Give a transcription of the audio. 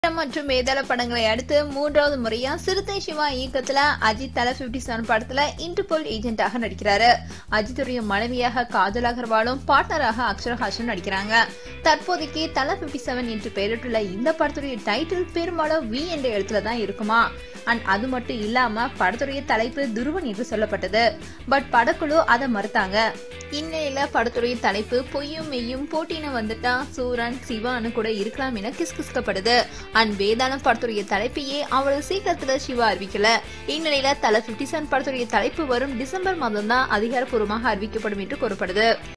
மற்றும் வேதாள படங்களை அடுத்து மூன்றாவது முறையா சிறுத்தை சிவா இயக்கத்துல அஜித் தல 57 செவன் படத்துல இன்டர்போல் ஏஜென்ட்டாக நடிக்கிறாரு அஜித்துடைய மனைவியாக காஜல் அகர்வாலும் பார்ட்னராக அக்ஷரஹாசன் நடிக்கிறாங்க தற்போதைக்கு தல 57 செவன் என்று பெயரிட்டுள்ள இந்த படத்துடைய டைட்டில் பெரும்பாலும் வி என்ற எழுத்துல தான் இருக்குமா அண்ட் அது மட்டும் இல்லாம படத்துடைய தலைப்பு துருவன் என்று சொல்லப்பட்டது பட் படக்குழு அதை மறுத்தாங்க இந்நிலையில படத்துடைய தலைப்பு பொய்யும் மெய்யும் போட்டின்னு வந்துட்டா சூரன் சிவான்னு கூட இருக்கலாம் என கிஸ்கிஸ்கப்படுது அண்ட் வேதாளம் படத்துடைய தலைப்பையே அவ்வளவு சீக்கிரத்துல சிவா அறிவிக்கல இந்நிலையில தல 57 செவன் படத்துடைய தலைப்பு வரும் டிசம்பர் மாதம் தான் அதிகாரப்பூர்வமாக அறிவிக்கப்படும் என்று கூறப்படுது